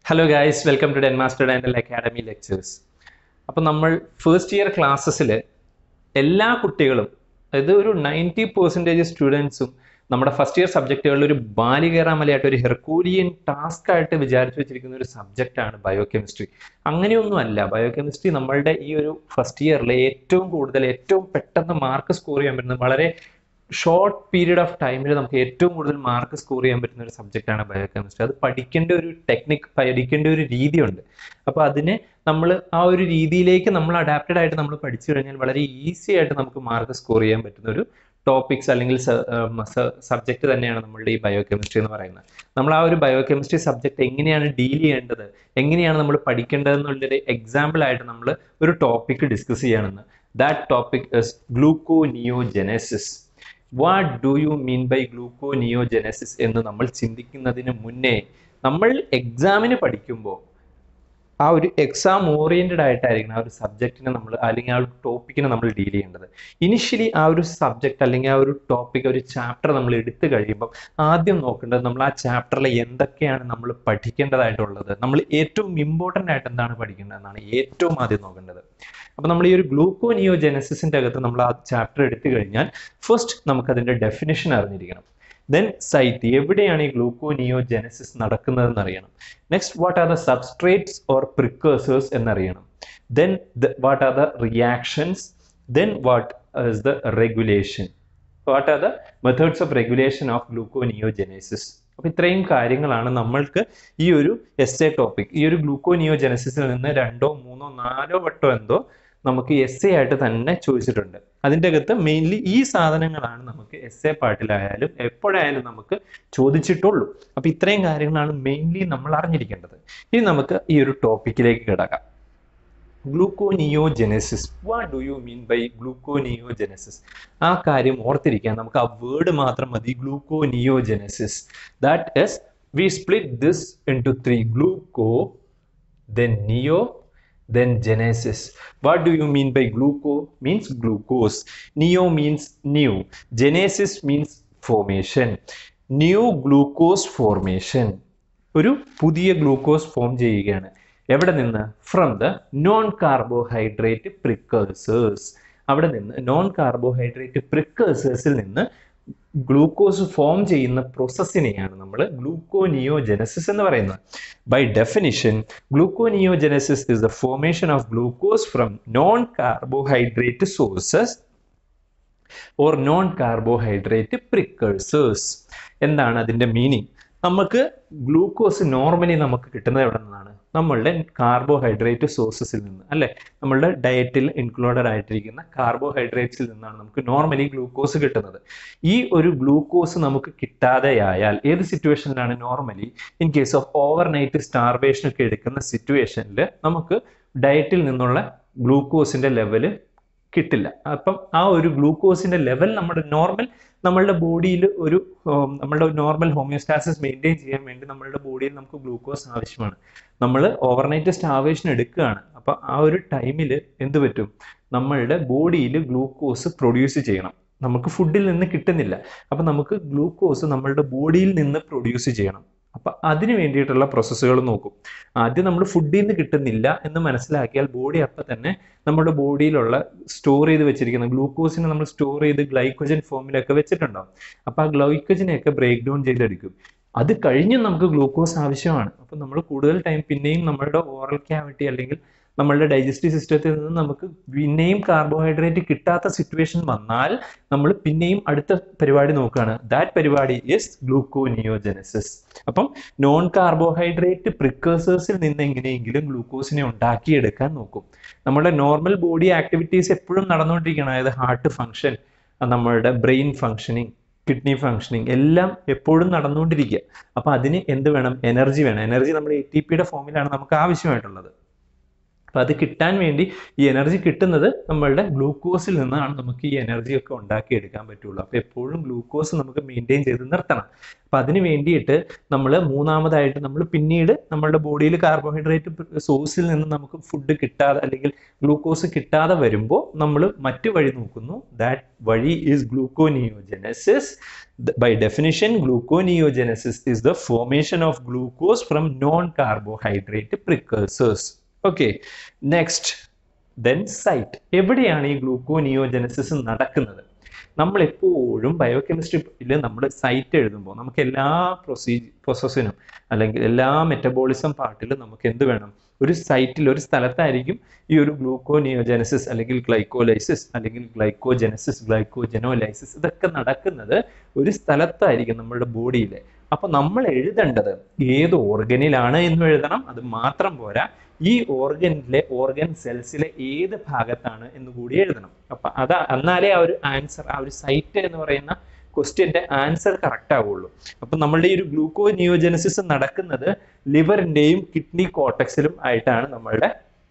Hello guys welcome to den master dental academy lectures അപ്പം നമ്മൾ first year ക്ലാസ്സസിൽ എല്ലാ കുട്ടികളും അതായത് ഒരു നയൻറ്റി പെർസെൻറ്റേജ് സ്റ്റുഡൻസും നമ്മുടെ ഫസ്റ്റ് ഇയർ സബ്ജക്റ്റുകളിൽ ഒരു ബാലികേറാമലയായിട്ട് ഒരു ഹെർക്കൂലിയൻ ടാസ്ക് ആയിട്ട് വിചാരിച്ചു വെച്ചിരിക്കുന്ന ഒരു സബ്ജക്റ്റാണ് ബയോകെമിസ്ട്രി അങ്ങനെയൊന്നുമല്ല ബയോകെമിസ്ട്രി നമ്മളുടെ ഈ ഒരു ഫസ്റ്റ് ഇയറിലെ ഏറ്റവും കൂടുതൽ ഏറ്റവും പെട്ടെന്ന് മാർക്ക് സ്കോർ ചെയ്യാൻ പറ്റുന്നത് വളരെ ഷോർട്ട് പീരീഡ് ഓഫ് ടൈമിൽ നമുക്ക് ഏറ്റവും കൂടുതൽ മാർക്ക് സ്കോർ ചെയ്യാൻ പറ്റുന്ന ഒരു സബ്ജക്റ്റാണ് ബയോകെമിസ്ട്രി അത് പഠിക്കേണ്ട ഒരു ടെക്നിക് പഠിക്കേണ്ട ഒരു രീതിയുണ്ട് അപ്പോൾ അതിനെ നമ്മൾ ആ ഒരു രീതിയിലേക്ക് നമ്മൾ അഡാപ്റ്റഡ് ആയിട്ട് നമ്മൾ പഠിച്ചു കഴിഞ്ഞാൽ വളരെ ഈസി ആയിട്ട് നമുക്ക് മാർക്ക് സ്കോർ ചെയ്യാൻ പറ്റുന്ന ഒരു ടോപ്പിക്സ് അല്ലെങ്കിൽ സബ്ജക്റ്റ് തന്നെയാണ് നമ്മളുടെ ഈ ബയോകെമിസ്ട്രി എന്ന് പറയുന്നത് നമ്മൾ ആ ഒരു ബയോകെമിസ്ട്രി സബ്ജക്റ്റ് എങ്ങനെയാണ് ഡീൽ ചെയ്യേണ്ടത് എങ്ങനെയാണ് നമ്മൾ പഠിക്കേണ്ടത് എന്നുള്ളൊരു എക്സാമ്പിൾ ആയിട്ട് നമ്മൾ ഒരു ടോപ്പിക് ഡിസ്കസ് ചെയ്യണമെന്ന് that topic is gluconeogenesis what do you mean by gluconeogenesis എന്ന് നമ്മൾ ചിന്തിക്കുന്നതിന് മുന്നേ നമ്മൾ എക്സാമിന് പഠിക്കുമ്പോൾ ആ ഒരു എക്സാം ഓറിയന്റഡ് ആയിട്ടായിരിക്കണം ആ ഒരു സബ്ജക്റ്റിനെ നമ്മൾ അല്ലെങ്കിൽ ആ ഒരു ടോപ്പിക്കിനെ നമ്മൾ ഡീൽ ചെയ്യേണ്ടത് ഇനിഷ്യലി ആ ഒരു സബ്ജക്റ്റ് അല്ലെങ്കിൽ ആ ഒരു ടോപ്പിക് ഒരു ചാപ്റ്റർ നമ്മൾ എടുത്തു കഴിയുമ്പോൾ ആദ്യം നോക്കേണ്ടത് നമ്മൾ ആ ചാപ്റ്ററിൽ എന്തൊക്കെയാണ് നമ്മൾ പഠിക്കേണ്ടതായിട്ടുള്ളത് നമ്മൾ ഏറ്റവും ഇമ്പോർട്ടൻ്റ് ആയിട്ട് എന്താണ് പഠിക്കേണ്ടതെന്നാണ് ഏറ്റവും ആദ്യം നോക്കേണ്ടത് അപ്പോൾ നമ്മൾ ഈ ഒരു ഗ്ലൂക്കോനിയോജെനസിസിൻ്റെ അകത്ത് നമ്മൾ ആ ചാപ്റ്റർ എടുത്തു കഴിഞ്ഞാൽ ഫസ്റ്റ് നമുക്കതിൻ്റെ ഡെഫിനിഷൻ അറിഞ്ഞിരിക്കണം ദെൻ സൈറ്റ് എവിടെയാണ് ഈ ഗ്ലൂക്കോനിയോജെനസിസ് നടക്കുന്നതെന്ന് അറിയണം next what are the substrates or precursors എന്നറിയണം then what are the reactions then what is the regulation what are the methods of regulation of gluconeogenesis അപ്പോൾ ഇത്രയും കാര്യങ്ങളാണ് നമ്മൾക്ക് ഈ ഒരു എസ് എ ടോപ്പിക് ഈ ഒരു ഗ്ലൂക്കോനിയോജെനസിസിൽ നിന്ന് രണ്ടോ മൂന്നോ നാലോ വട്ടോ എന്തോ നമുക്ക് എസ് എ ആയിട്ട് തന്നെ ചോദിച്ചിട്ടുണ്ട് അതിൻ്റെ അകത്ത് മെയിൻലി ഈ സാധനങ്ങളാണ് നമുക്ക് എസ് എ പാർട്ടിലായാലും എപ്പോഴായാലും നമുക്ക് ചോദിച്ചിട്ടുള്ളൂ അപ്പൊ ഇത്രയും കാര്യങ്ങളാണ് മെയിൻലി നമ്മൾ അറിഞ്ഞിരിക്കേണ്ടത് ഇനി നമുക്ക് ഈ ഒരു ടോപ്പിക്കിലേക്ക് കിടക്കാം gluconeogenesis what do you mean by gluconeogenesis ആ കാര്യം ഓർത്തിരിക്കാൻ നമുക്ക് ആ വേർഡ് മാത്രം മതി gluconeogenesis that is we split this into three gluco then neo then genesis what do you mean by gluco means glucose neo means new genesis means formation new glucose formation ഒരു പുതിയ glucose form ചെയ്യുകയാണ് എവിടെ നിന്ന് from the non carbohydrate precursors അവിടെ നിന്ന് non carbohydrate പ്രിക്കേഴ്സേഴ്സിൽ നിന്ന് glucose form ചെയ്യുന്ന പ്രോസസ്സിനെയാണ് നമ്മൾ ഗ്ലൂക്കോനിയോജെനസിസ് എന്ന് പറയുന്നത് by definition gluconeogenesis is the formation of glucose from non carbohydrate sources or non carbohydrate precursors എന്താണ് അതിൻ്റെ മീനിങ് നമുക്ക് ഗ്ലൂക്കോസ് നോർമലി നമുക്ക് കിട്ടുന്നത് എവിടെ നിന്നാണ് നമ്മളുടെ കാർബോഹൈഡ്രേറ്റ് സോഴ്സസിൽ നിന്ന് അല്ലെ നമ്മളുടെ ഡയറ്റിൽ ഇൻക്ലൂഡഡ് ആയിട്ടിരിക്കുന്ന കാർബോഹൈഡ്രേറ്റ്സിൽ നിന്നാണ് നമുക്ക് നോർമലി ഗ്ലൂക്കോസ് കിട്ടുന്നത് ഈ ഒരു ഗ്ലൂക്കോസ് നമുക്ക് കിട്ടാതെയായാൽ ഏത് സിറ്റുവേഷനിലാണ് normally in case of overnight starvation ഒക്കെ എടുക്കുന്ന സിറ്റുവേഷനിൽ നമുക്ക് ഡയറ്റിൽ നിന്നുള്ള ഗ്ലൂക്കോസിന്റെ ലെവല് കിട്ടില്ല അപ്പം ആ ഒരു ഗ്ലൂക്കോസിന്റെ ലെവൽ നമ്മുടെ നോർമൽ നമ്മളുടെ ബോഡിയിൽ ഒരു നമ്മളുടെ നോർമൽ ഹോമിയോസ്റ്റാസിസ് മെയിൻറ്റെയിൻ ചെയ്യാൻ വേണ്ടി നമ്മളുടെ ബോഡിയിൽ നമുക്ക് ഗ്ലൂക്കോസ് ആവശ്യമാണ് നമ്മൾ ഓവർനൈറ്റ് സ്റ്റാവേഷൻ എടുക്കുകയാണ് അപ്പൊ ആ ഒരു ടൈമിൽ എന്ത് പറ്റും നമ്മളുടെ ബോഡിയിൽ ഗ്ലൂക്കോസ് പ്രൊഡ്യൂസ് ചെയ്യണം നമുക്ക് ഫുഡിൽ നിന്ന് കിട്ടുന്നില്ല അപ്പൊ നമുക്ക് ഗ്ലൂക്കോസ് നമ്മളുടെ ബോഡിയിൽ നിന്ന് പ്രൊഡ്യൂസ് ചെയ്യണം അപ്പൊ അതിന് വേണ്ടിയിട്ടുള്ള പ്രോസസ്സുകൾ നോക്കും ആദ്യം നമ്മൾ ഫുഡിൽ നിന്ന് കിട്ടുന്നില്ല എന്ന് മനസ്സിലാക്കിയാൽ ബോഡി അപ്പൊ തന്നെ നമ്മുടെ ബോഡിയിലുള്ള സ്റ്റോർ ചെയ്ത് വെച്ചിരിക്കുന്ന ഗ്ലൂക്കോസിനെ നമ്മൾ സ്റ്റോർ ചെയ്ത് ഗ്ലൈക്കോജൻ ഫോമിലൊക്കെ വെച്ചിട്ടുണ്ടാവും അപ്പൊ ആ ഗ്ലൈക്കോജനെയൊക്കെ ബ്രേക്ക് ഡൗൺ ചെയ്തെടുക്കും അത് കഴിഞ്ഞ് നമുക്ക് ഗ്ലൂക്കോസ് ആവശ്യമാണ് അപ്പൊ നമ്മൾ കൂടുതൽ ടൈം പിന്നെയും നമ്മളുടെ ഓറൽ ക്യാവിറ്റി അല്ലെങ്കിൽ നമ്മളുടെ ഡൈജസ്റ്റീവ് സിസ്റ്റത്തിൽ നിന്ന് നമുക്ക് പിന്നെയും കാർബോഹൈഡ്രേറ്റ് കിട്ടാത്ത സിറ്റുവേഷൻ വന്നാൽ നമ്മൾ പിന്നെയും അടുത്ത പരിപാടി നോക്കുകയാണ് ദാറ്റ് പരിപാടി ഇസ് ഗ്ലൂക്കോനിയോജെനസിസ് അപ്പം നോൺ കാർബോഹൈഡ്രേറ്റ് പ്രിക്കേഴ്സേഴ്സിൽ നിന്ന് എങ്ങനെയെങ്കിലും ഗ്ലൂക്കോസിനെ ഉണ്ടാക്കിയെടുക്കാൻ നോക്കും നമ്മുടെ നോർമൽ ബോഡി ആക്ടിവിറ്റീസ് എപ്പോഴും നടന്നുകൊണ്ടിരിക്കണം അതായത് ഹാർട്ട് ഫങ്ഷൻ നമ്മളുടെ ബ്രെയിൻ ഫങ്ഷനിങ് കിഡ്നി ഫങ്ഷനിങ് എല്ലാം എപ്പോഴും നടന്നുകൊണ്ടിരിക്കുക അപ്പൊ അതിന് എന്ത് വേണം എനർജി വേണം എനർജി നമ്മൾ എ ടി പിയുടെ ഫോമിലാണ് നമുക്ക് ആവശ്യമായിട്ടുള്ളത് അപ്പം അത് കിട്ടാൻ വേണ്ടി ഈ എനർജി കിട്ടുന്നത് നമ്മളുടെ ഗ്ലൂക്കോസിൽ നിന്നാണ് നമുക്ക് ഈ എനർജി ഒക്കെ ഉണ്ടാക്കിയെടുക്കാൻ പറ്റുള്ളൂ അപ്പോൾ എപ്പോഴും ഗ്ലൂക്കോസ് നമുക്ക് മെയിൻറ്റെയിൻ ചെയ്ത് നിർത്തണം അപ്പം അതിന് വേണ്ടിയിട്ട് നമ്മൾ മൂന്നാമതായിട്ട് നമ്മൾ പിന്നീട് നമ്മളുടെ ബോഡിയിൽ കാർബോഹൈഡ്രേറ്റ് സോഴ്സിൽ നിന്ന് നമുക്ക് ഫുഡ് കിട്ടാതെ അല്ലെങ്കിൽ ഗ്ലൂക്കോസ് കിട്ടാതെ വരുമ്പോൾ നമ്മൾ മറ്റു വഴി നോക്കുന്നു ദാറ്റ് വഴി is gluconeogenesis by definition gluconeogenesis is the formation of glucose from non-carbohydrate precursors okay next then site എവിടെയാണ് ഈ ഗ്ലൂക്കോനിയോജനസിസ് നടക്കുന്നത് നമ്മൾ എപ്പോഴും ബയോകെമിസ്ട്രിയിൽ നമ്മൾ സൈറ്റ് എഴുതുമ്പോൾ നമുക്ക് എല്ലാ പ്രൊസീജ് പ്രോസസ്സിനും അല്ലെങ്കിൽ എല്ലാ മെറ്റബോളിസം പാർട്ടിലും നമുക്ക് എന്ത് വേണം ഒരു സൈറ്റിൽ ഒരു സ്ഥലത്തായിരിക്കും ഈ ഒരു ഗ്ലൂക്കോനിയോജനസിസ് അല്ലെങ്കിൽ ഗ്ലൈക്കോലൈസിസ് അല്ലെങ്കിൽ ഗ്ലൈക്കോജനസിസ് ഗ്ലൈക്കോജനോലൈസിസ് ഇതൊക്കെ നടക്കുന്നത് ഒരു സ്ഥലത്തായിരിക്കും നമ്മളുടെ ബോഡിയിൽ അപ്പൊ നമ്മൾ എഴുതേണ്ടത് ഏത് ഓർഗനിലാണ് എന്ന് എഴുതണം അത് മാത്രം പോരാ ഈ ഓർഗനിലെ ഓർഗൻ സെൽസിലെ ഏത് ഭാഗത്താണ് എന്ന് കൂടി എഴുതണം അപ്പൊ അത് എന്നാലേ ആ ഒരു ആൻസർ ആ ഒരു സൈറ്റ് എന്ന് പറയുന്ന ക്വസ്റ്റ്യന്റെ ആൻസർ കറക്റ്റ് ആവുള്ളൂ അപ്പൊ നമ്മളുടെ ഈ ഒരു ഗ്ലൂക്കോ നിയോജനസിസ് നടക്കുന്നത് ലിവറിന്റെയും കിഡ്നി കോട്ടക്സിലും ആയിട്ടാണ് നമ്മളുടെ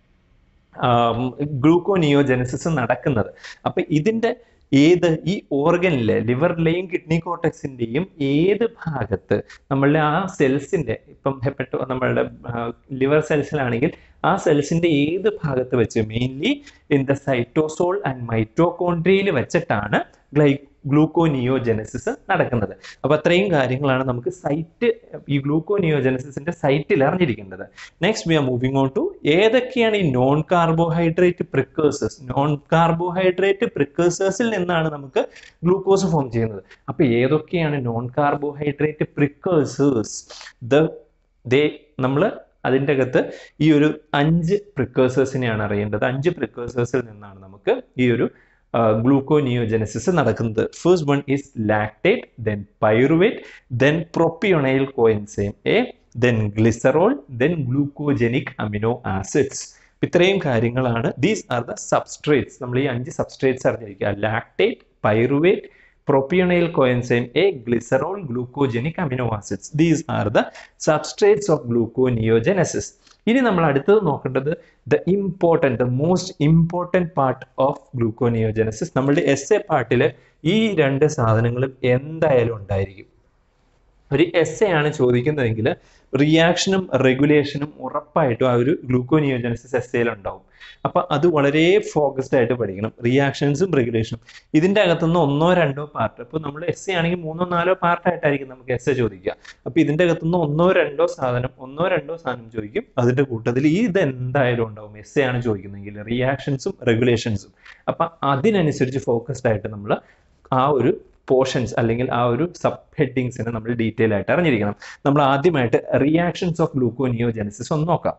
ഗ്ലൂക്കോ നിയോജനസിസ് നടക്കുന്നത് അപ്പൊ ഇതിന്റെ ഏത് ഈ ഓർഗനിലെ ലിവറിലെയും കിഡ്നി കോട്ടക്സിന്റെയും ഏത് ഭാഗത്ത് നമ്മളുടെ ആ സെൽസിന്റെ ഇപ്പം ഹെപ്പറ്റോ നമ്മളുടെ ലിവർ സെൽസിലാണെങ്കിൽ ആ സെൽസിന്റെ ഏത് ഭാഗത്ത് വെച്ച് mainly in the cytosol and മൈറ്റോകോൺട്രിയയിൽ വെച്ചിട്ടാണ് ഗ്ലൈ ഗ്ലൂക്കോനിയോജനസിസ് നടക്കുന്നത് അപ്പൊ അത്രയും കാര്യങ്ങളാണ് നമുക്ക് സൈറ്റ് ഈ ഗ്ലൂക്കോനിയോജനസിന്റെ സൈറ്റിൽ അറിഞ്ഞിരിക്കേണ്ടത് next we are moving on to ഏതൊക്കെയാണ് ഈ non carbohydrate precursors non carbohydrate പ്രിക്കേഴ്സേഴ്സിൽ നിന്നാണ് നമുക്ക് ഗ്ലൂക്കോസ് ഫോം ചെയ്യുന്നത് അപ്പൊ ഏതൊക്കെയാണ് നോൺ കാർബോഹൈഡ്രേറ്റ് പ്രിക്കേഴ്സേഴ്സ് ദ ദേ നമ്മൾ അതിൻ്റെ അകത്ത് ഈ ഒരു അഞ്ച് പ്രിക്കേഴ്സേഴ്സിനെയാണ് അറിയേണ്ടത് അഞ്ച് പ്രിക്കേഴ്സേഴ്സിൽ നിന്നാണ് നമുക്ക് ഈ ഒരു ഗ്ലൂക്കോനിയോജനസിസ് നടക്കുന്നത് first one is lactate then pyruvate then propionyl coenzyme A then glycerol then glucogenic amino acids ഇത്രയും കാര്യങ്ങളാണ് ദീസ് ആർ ദ സബ്സ്ട്രേറ്റ്സ് നമ്മൾ ഈ അഞ്ച് സബ്സ്ട്രേറ്റ്സ് അറിഞ്ഞിരിക്കുക lactate pyruvate propionyl coenzyme A, glycerol, glucogenic amino acids. These are the substrates of gluconeogenesis. ഇനി നമ്മൾ അടുത്തത് നോക്കേണ്ടത് the important the most important part of gluconeogenesis നമ്മളുടെ എസ് എ പാർട്ടിൽ ഈ രണ്ട് സാധനങ്ങളും എന്തായാലും ഉണ്ടായിരിക്കും ഒരു എസ് എ ആണ് ചോദിക്കുന്നതെങ്കിൽ റിയാക്ഷനും റെഗുലേഷനും ഉറപ്പായിട്ടും ആ ഒരു ഗ്ലൂക്കോനിയോജനസിസ് എസ് എയിൽ ഉണ്ടാവും അപ്പൊ അത് വളരെ ഫോക്കസ്ഡ് ആയിട്ട് പഠിക്കണം റിയാക്ഷൻസും റെഗുലേഷനും ഇതിന്റെ അകത്തുനിന്ന് ഒന്നോ രണ്ടോ പാർട്ട് ഇപ്പൊ നമ്മൾ എസ് എ ആണെങ്കിൽ മൂന്നോ നാലോ പാർട്ടായിട്ടായിരിക്കും നമുക്ക് എസ് എ ചോദിക്കുക അപ്പൊ ഇതിന്റെ അകത്തുനിന്ന് ഒന്നോ രണ്ടോ സാധനം ഒന്നോ രണ്ടോ സാധനം ചോദിക്കും അതിന്റെ കൂട്ടത്തിൽ ഇത് എന്തായാലും ഉണ്ടാവും എസ് എ ആണ് ചോദിക്കുന്നതെങ്കിൽ റിയാക്ഷൻസും റെഗുലേഷൻസും അപ്പൊ അതിനനുസരിച്ച് ഫോക്കസ്ഡ് ആയിട്ട് നമ്മൾ ആ ഒരു പോർഷൻസ് അല്ലെങ്കിൽ ആ ഒരു സബ് ഹെഡിങ്സിനെ നമ്മൾ ഡീറ്റെയിൽ ആയിട്ട് അറിഞ്ഞിരിക്കണം നമ്മൾ ആദ്യമായിട്ട് റിയാക്ഷൻസ് ഓഫ് ഗ്ലൂക്കോനിയോജനസിസ് ഒന്ന് നോക്കാം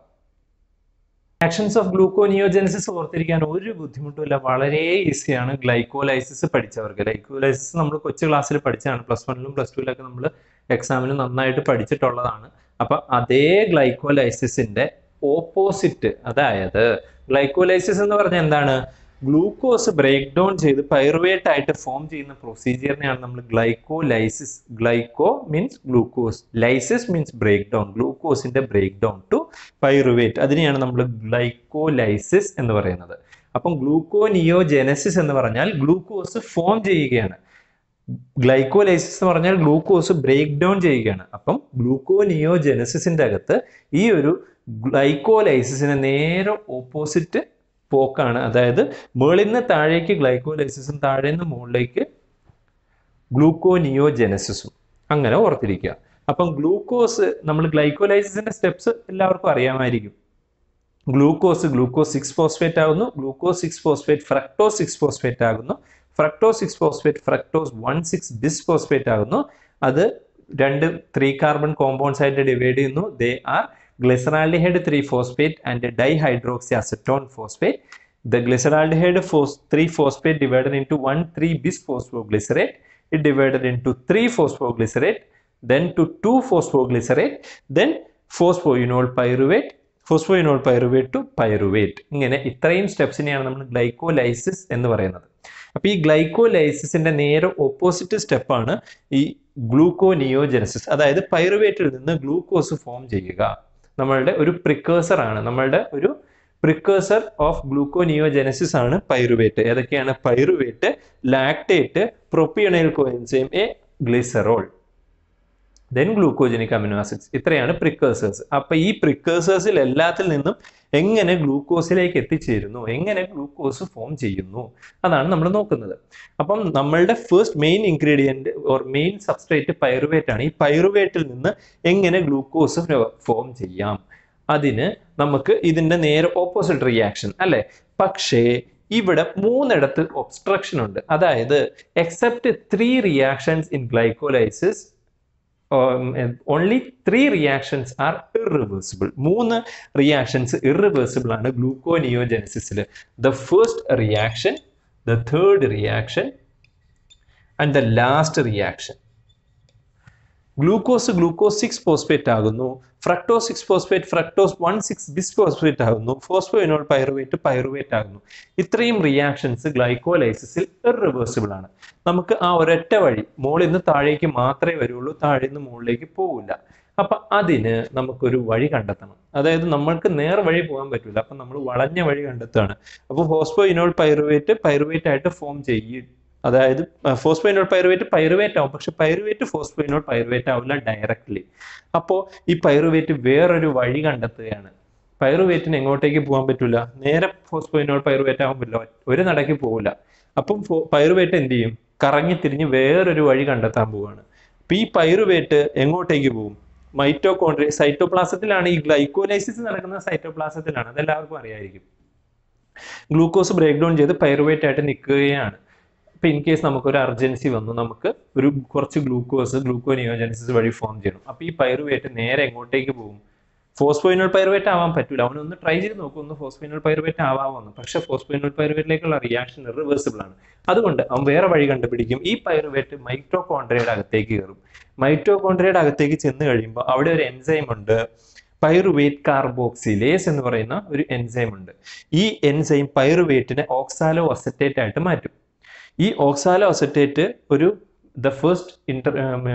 റിയാക്ഷൻസ് ഓഫ് ഗ്ലൂക്കോനിയോജനസിസ് ഓർത്തിരിക്കാൻ ഒരു ബുദ്ധിമുട്ടുമില്ല വളരെ ഈസിയാണ് ഗ്ലൈക്കോലൈസിസ് പഠിച്ചവർക്ക് ഗ്ലൈക്കോലൈസിസ് നമ്മൾ കൊച്ചു ക്ലാസ്സിൽ പഠിച്ചതാണ് പ്ലസ് വണ്ണിലും പ്ലസ് ടുവിലൊക്കെ നമ്മൾ എക്സാമിന് നന്നായിട്ട് പഠിച്ചിട്ടുള്ളതാണ് അപ്പൊ അതേ ഗ്ലൈക്കോലൈസിസിന്റെ ഓപ്പോസിറ്റ് അതായത് ഗ്ലൈക്കോലൈസിസ് എന്ന് പറഞ്ഞാൽ എന്താണ് ഗ്ലൂക്കോസ് ബ്രേക്ക് ഡൗൺ ചെയ്ത് പൈറുവേറ്റ് ആയിട്ട് ഫോം ചെയ്യുന്ന പ്രൊസീജിയറിനെയാണ് നമ്മൾ glycolysis glyco means glucose lysis means break down ഗ്ലൂക്കോസിന്റെ ബ്രേക്ക് ഡൗൺ ടു പൈറുവേറ്റ് അതിനെയാണ് നമ്മൾ ഗ്ലൈക്കോലൈസിസ് എന്ന് പറയുന്നത് അപ്പം ഗ്ലൂക്കോനിയോജെനസിസ് എന്ന് പറഞ്ഞാൽ ഗ്ലൂക്കോസ് ഫോം ചെയ്യുകയാണ് ഗ്ലൈക്കോലൈസിസ് എന്ന് പറഞ്ഞാൽ ഗ്ലൂക്കോസ് ബ്രേക്ക് ഡൗൺ ചെയ്യുകയാണ് അപ്പം ഗ്ലൂക്കോനിയോജെനസിസിന്റെ അകത്ത് ഈ ഒരു ഗ്ലൈക്കോലൈസിസിന് നേരെ ഓപ്പോസിറ്റ് പോക്കാണ് അതായത് മുകളിൽ നിന്ന് താഴേക്ക് ഗ്ലൈക്കോലൈസിസും താഴെ നിന്ന് മുകളിലേക്ക് ഗ്ലൂക്കോനിയോജെനസിസും അങ്ങനെ ഓർത്തിരിക്കുക അപ്പം ഗ്ലൂക്കോസ് നമ്മൾ ഗ്ലൈക്കോലൈസിസിന്റെ സ്റ്റെപ്സ് എല്ലാവർക്കും അറിയാമായിരിക്കും ഗ്ലൂക്കോസ് ഗ്ലൂക്കോസ് സിക്സ് ഫോസ്ഫേറ്റ് ആകുന്നു glucose six phosphate fructose six phosphate ആകുന്നു fructose six phosphate fructose one six ബിസ് ഫോസ്ഫേറ്റ് ആകുന്നു അത് രണ്ട് ത്രീ കാർബൺ കോമ്പൗണ്ട്സ് ആയിട്ട് ഡിവൈഡ് ചെയ്യുന്നു they are glyceraldehyde 3 phosphate and a dihydroxyacetone phosphate. The glyceraldehyde 3 phosphate divided into 1 3 bis phosphoglycerate. It divided into 3 phosphoglycerate, then to 2 phosphoglycerate, then phosphoenol pyruvate, phosphoenol pyruvate to pyruvate. ഇങ്ങനെ ഇത്രയും സ്റ്റെപ്സിനെയാണ് നമ്മൾ glycolysis എന്ന് പറയുന്നത് അപ്പൊ ഈ ഗ്ലൈക്കോലൈസിസിന്റെ നേരെ opposite സ്റ്റെപ്പാണ് ഈ ഗ്ലൂക്കോനിയോജനസിസ് അതായത് പൈറുവേറ്റിൽ നിന്ന് ഗ്ലൂക്കോസ് ഫോം ചെയ്യുക നമ്മളുടെ ഒരു പ്രിക്കേഴ്സർ ആണ് നമ്മളുടെ ഒരു പ്രിക്കേഴ്സർ ഓഫ് ഗ്ലൂക്കോനിയോജനസിസ് ആണ് പൈറുവേറ്റ് ഏതൊക്കെയാണ് pyruvate lactate propionyl coenzyme A glycerol then glucogenic amino acids ഇത്രയാണ് പ്രിക്കേഴ്സേഴ്സ് അപ്പൊ ഈ പ്രിക്കേഴ്സേഴ്സിൽ എല്ലാത്തിൽ നിന്നും എങ്ങനെ ഗ്ലൂക്കോസിലേക്ക് എത്തിച്ചേരുന്നു എങ്ങനെ ഗ്ലൂക്കോസ് ഫോം ചെയ്യുന്നു അതാണ് നമ്മൾ നോക്കുന്നത് അപ്പം നമ്മളുടെ first main ingredient or main substrate pyruvate ആണ് ഈ പൈറുവേറ്റിൽ നിന്ന് എങ്ങനെ ഗ്ലൂക്കോസ് ഫോം ചെയ്യാം അതിന് നമുക്ക് ഇതിന്റെ നേരെ ഓപ്പോസിറ്റ് റിയാക്ഷൻ അല്ലെ പക്ഷേ ഇവിടെ മൂന്നിടത്ത് ഒബ്സ്ട്രക്ഷൻ ഉണ്ട് അതായത് except three reactions in glycolysis only three reactions are irreversible മൂന്ന് റിയാക്ഷൻസ് ഇറിവേഴ്സിബിൾ ആണ് ഗ്ലൂക്കോനിയോജനസിസിൽ the first reaction the third reaction and the last reaction glucose glucose six phosphate ആകുന്നു fructose six phosphate fructose one six ബിസ് phosphate ആകുന്നു phosphoenol pyruvate pyruvate ആകുന്നു ഇത്രയും reactions ഗ്ലൈക്കോലൈസിസിൽ irreversible ആണ് നമുക്ക് ആ ഒരൊറ്റ വഴി മുകളിൽ നിന്ന് താഴേക്ക് മാത്രമേ വരുള്ളൂ താഴെ നിന്ന് മുകളിലേക്ക് പോവില്ല അപ്പൊ അതിന് നമുക്കൊരു വഴി കണ്ടെത്തണം അതായത് നമ്മൾക്ക് നേർ വഴി പോകാൻ പറ്റില്ല അപ്പൊ നമ്മൾ വളഞ്ഞ വഴി കണ്ടെത്തുകയാണ് അപ്പോൾ ഫോസ്ഫോയിനോൾ പൈറുവേറ്റ് പൈറുവേറ്റ് ആയിട്ട് ഫോം ചെയ്യും അതായത് ഫോസ്ഫൈനോൾ പൈറുവേറ്റ് പൈറുവേറ്റ് ആവും പക്ഷെ പൈറുവേറ്റ് ഫോസ്ഫൈനോൾ പൈറുവേറ്റ് ആവില്ല ഡയറക്ട്ലി അപ്പോൾ ഈ പൈറുവേറ്റ് വേറൊരു വഴി കണ്ടെത്തുകയാണ് പൈറുവേറ്റിന് എങ്ങോട്ടേക്ക് പോകാൻ പറ്റില്ല നേരെ ഫോസ്ഫൈനോൾ പൈറുവേറ്റ് ആവാൻ പറ്റില്ല ഒരു നടക്ക് പോകില്ല അപ്പം പൈറുവേറ്റ് എന്ത് ചെയ്യും കറങ്ങി തിരിഞ്ഞ് വേറൊരു വഴി കണ്ടെത്താൻ പോവുകയാണ് അപ്പൊ ഈ പൈറുവേറ്റ് എങ്ങോട്ടേക്ക് പോകും മൈറ്റോകോൺട്രിയ സൈറ്റോപ്ലാസത്തിലാണ് ഈ ഗ്ലൈക്കോലൈസിസ് നടക്കുന്ന സൈറ്റോപ്ലാസത്തിലാണ് അതെല്ലാവർക്കും അറിയായിരിക്കും ഗ്ലൂക്കോസ് ബ്രേക്ക് ഡൗൺ ചെയ്ത് പൈറുവേറ്റ് ആയിട്ട് നിൽക്കുകയാണ് ഇപ്പൊ ഇൻ കേസ് നമുക്ക് ഒരു അർജൻസി വന്നു നമുക്ക് ഒരു കുറച്ച് ഗ്ലൂക്കോസ് ഗ്ലൂക്കോനിയോജനസിസ് വഴി ഫോം ചെയ്യണം അപ്പൊ ഈ പൈറുവേറ്റ് നേരെ എങ്ങോട്ടേക്ക് പോകും ഫോസ്ഫോയിനോൾ പൈറുവേറ്റ് ആവാൻ പറ്റൂല അവനൊന്ന് ട്രൈ ചെയ്ത് നോക്കും ഒന്ന് ഫോസ്ഫോയിനോൾ പൈറുവേറ്റ് ആവാമെന്ന് പക്ഷെ ഫോസ്ഫോയിനോൾ പൈറുവേറ്റിലേക്കുള്ള റിയാക്ഷൻ റിവേഴ്സിബിൾ ആണ് അതുകൊണ്ട് അവൻ വേറെ വഴി കണ്ടുപിടിക്കും ഈ പൈറുവേറ്റ് മൈറ്റോകോൺട്രിയയുടെ അകത്തേക്ക് കയറും മൈറ്റോകോൺട്രിയയുടെ അകത്തേക്ക് ചെന്ന് കഴിയുമ്പോൾ അവിടെ ഒരു എൻസൈം ഉണ്ട് പൈറുവേറ്റ് കാർബോക്സിലേസ് എന്ന് പറയുന്ന ഒരു എൻസൈം ഉണ്ട് ഈ എൻസൈം പൈറുവേറ്റിനെ ഓക്സാലോ അസറ്റേറ്റ് ആയിട്ട് മാറ്റും ഈ ഓക്സാലോ അസറ്റേറ്റ് ഒരു ദ ഫസ്റ്റ് ഇന്റർ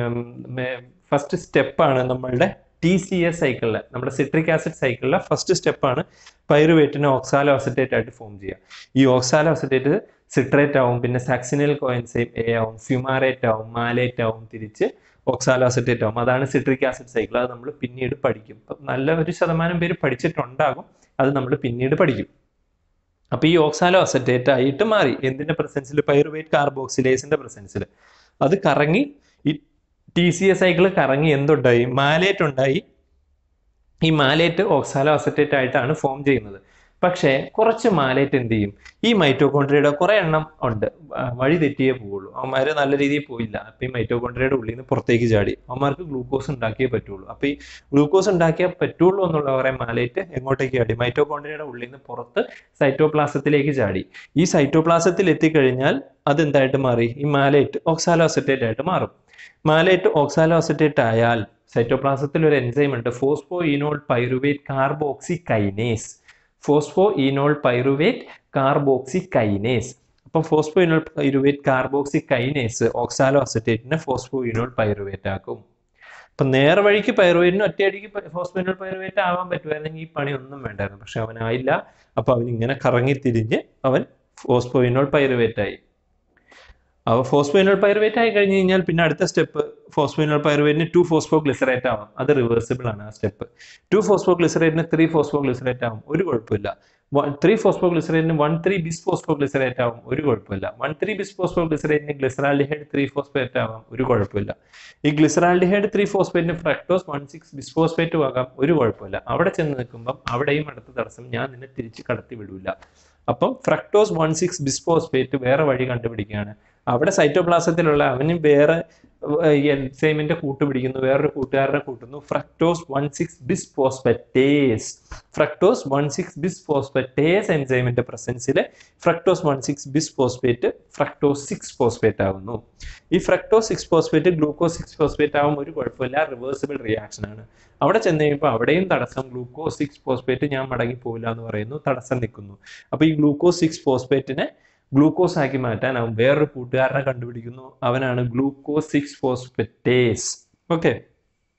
ഫസ്റ്റ് സ്റ്റെപ്പാണ് നമ്മളുടെ ടി സി എസ് സൈക്കിളിലെ നമ്മുടെ സിട്രിക് ആസിഡ് സൈക്കിളിലെ ഫസ്റ്റ് സ്റ്റെപ്പാണ് പൈറുവേറ്റിനെ ഓക്സാലോ അസറ്റേറ്റ് ആയിട്ട് ഫോം ചെയ്യുക ഈ ഓക്സാലോ അസറ്റേറ്റ് സിട്രേറ്റ് ആവും പിന്നെ സാക്സിനൽ കോയിൻസൈം എ ആവും ഫ്യൂമാറേറ്റ് ആവും മാലേറ്റ് ആവും തിരിച്ച് ഓക്സാലോ അസറ്റേറ്റ് ആവും അതാണ് സിട്രിക് ആസിഡ് സൈക്കിൾ അത് നമ്മൾ പിന്നീട് പഠിക്കും നല്ല ഒരു ശതമാനം പേര് പഠിച്ചിട്ടുണ്ടാകും അത് നമ്മൾ പിന്നീട് പഠിക്കും അപ്പൊ ഈ ഓക്സാലോ അസറ്റേറ്റ് ആയിട്ട് മാറി എന്തിന്റെ പ്രസൻസിൽ പൈറുവേറ്റ് കാർബോക്സിലേസിന്റെ പ്രസൻസിൽ അത് കറങ്ങി ഈ ടി സി എസ് സൈക്കിൾ കറങ്ങി എന്തുണ്ടായി മാലേറ്റ് ഉണ്ടായി ഈ മാലേറ്റ് ഓക്സാലോ അസറ്റേറ്റ് ആയിട്ടാണ് ഫോം ചെയ്യുന്നത് പക്ഷേ കുറച്ച് മാലേറ്റ് എന്ത് ചെയ്യും ഈ മൈറ്റോകോൺട്രിയയുടെ കുറെ എണ്ണം ഉണ്ട് വഴി തെറ്റിയേ പോവുള്ളൂ അവന്മാര് നല്ല രീതിയിൽ പോയില്ല അപ്പൊ ഈ മൈറ്റോകോൺട്രിയയുടെ ഉള്ളിൽ നിന്ന് പുറത്തേക്ക് ചാടി അവന്മാർക്ക് ഗ്ലൂക്കോസ് ഉണ്ടാക്കിയേ പറ്റുള്ളൂ അപ്പൊ ഈ ഗ്ലൂക്കോസ് ഉണ്ടാക്കിയേ പറ്റുള്ളൂ എന്നുള്ള കുറെ മാലേറ്റ് എങ്ങോട്ടേക്ക് ചാടി മൈറ്റോകോൺട്രിയയുടെ ഉള്ളിൽ നിന്ന് പുറത്ത് സൈറ്റോപ്ലാസത്തിലേക്ക് ചാടി ഈ സൈറ്റോപ്ലാസത്തിൽ എത്തിക്കഴിഞ്ഞാൽ അതെന്തായിട്ട് മാറി ഈ മാലേറ്റ് ഓക്സാലോ അസറ്റേറ്റ് ആയിട്ട് മാറും മാലേറ്റ് ഓക്സാലോ അസറ്റേറ്റ് ആയാൽ സൈറ്റോപ്ലാസത്തിൽ ഒരു എൻസൈം ഉണ്ട് phosphoenol pyruvate carboxykinase phosphoenol pyruvate carboxykinase അപ്പം phosphoenol pyruvate carboxykinase ഓക്സാലോ അസറ്റേറ്റിനെ ഫോസ്ഫോ ഇനോൾ പൈറുവേറ്റ് ആക്കും അപ്പൊ നേർവഴിക്ക് പൈറുവേറ്റിന് ഒറ്റയടിക്ക് ഫോസ്ഫോയിനോൾ പൈറുവേറ്റ് ആവാൻ പറ്റുമായിരുന്നെങ്കിൽ ഈ പണി ഒന്നും വേണ്ടായിരുന്നു പക്ഷെ അവനായില്ല അപ്പൊ അവൻ ഇങ്ങനെ കറങ്ങി തിരിഞ്ഞ് അവൻ ഫോസ്ഫോയിനോൾ പൈറുവേറ്റ് ആയി അപ്പോൾ ഫോസ്ഫോയിനോൾ പൈറുവേറ്റ് ആയി കഴിഞ്ഞ് കഴിഞ്ഞാൽ പിന്നെ അടുത്ത സ്റ്റെപ്പ് ഫോസ്ഫോയിനോൾ പൈറുവേറ്റിന് ടു ഫോസ്ഫോ ഗ്ലിസറേറ്റ് ആവാം അത് റിവേഴ്സിബിൾ ആണ് ആ സ്റ്റെപ്പ് ടു ഫോസ്ഫോ ഗ്ലിസറേറ്റിന് ത്രീ ഫോസ്ഫോ ഗ്ലിസറേറ്റ് ആവും ഒരു കുഴപ്പമില്ല ത്രീ ഫോസ്ഫോ ഗ്ലിസറേറ്റിന് one three bis phosphoglycerate ആവും ഒരു കുഴപ്പമില്ല വൺ ത്രീ ബിസ് ഫോസ്ഫോ ഗ്ലിസറേറ്റിന് ഗ്ലിസറാൾഡിഹൈഡ് ത്രീ ഫോസ്ഫേറ്റ് ആവാം ഒരു കുഴപ്പമില്ല ഈ ഗ്ലിസറാൾഡിഹൈഡ് ത്രീ ഫോസ്ഫേറ്റിന് ഫ്രക്ടോസ് വൺ സിക്സ് ബിസ് ഫോസ്ഫേറ്റും ആകാം ഒരു കുഴപ്പമില്ല അവിടെ ചെന്ന് നിൽക്കുമ്പം അവിടെയും അടുത്ത തടസ്സം ഞാൻ നിന്നെ തിരിച്ച് കടത്തി വിടൂല അപ്പം ഫ്രക്ടോസ് വൺ സിക്സ് ബിസ്ഫോസ്ഫേറ്റ് വേറെ വഴി കണ്ടുപിടിക്കുകയാണ് അവിടെ സൈറ്റോപ്ലാസത്തിലുള്ള അവനും വേറെ എൻസൈമിന്റെ കൂട്ട് പിടിക്കുന്നു വേറൊരു കൂട്ടുകാരനെ കൂട്ടുന്നു fructose one six bisphosphatase fructose one six bisphosphatase എൻസൈമിന്റെ പ്രസൻസിൽ fructose one six bisphosphate fructose six phosphate ആവുന്നു ഈ fructose six phosphate glucose six phosphate ആവുമ്പോൾ ഒരു കുഴപ്പമില്ല റിവേഴ്സിബിൾ റിയാക്ഷൻ ആണ് അവിടെ ചെന്ന് കഴിയുമ്പോൾ അവിടെയും തടസ്സം ഗ്ലൂക്കോസ് സിക്സ് ഫോസ്ഫേറ്റ് ഞാൻ മടങ്ങി പോവില്ല എന്ന് പറയുന്നു തടസ്സം നിൽക്കുന്നു അപ്പൊ ഈ ഗ്ലൂക്കോസ് സിക്സ് ഫോസ്ഫേറ്റിനെ ഗ്ലൂക്കോസ് ആക്കി മാറ്റാൻ അവൻ വേറൊരു കൂട്ടുകാരനെ കണ്ടുപിടിക്കുന്നു അവനാണ് ഗ്ലൂക്കോസ് സിക്സ് ഫോസ്ഫറ്റേസ് ഓക്കെ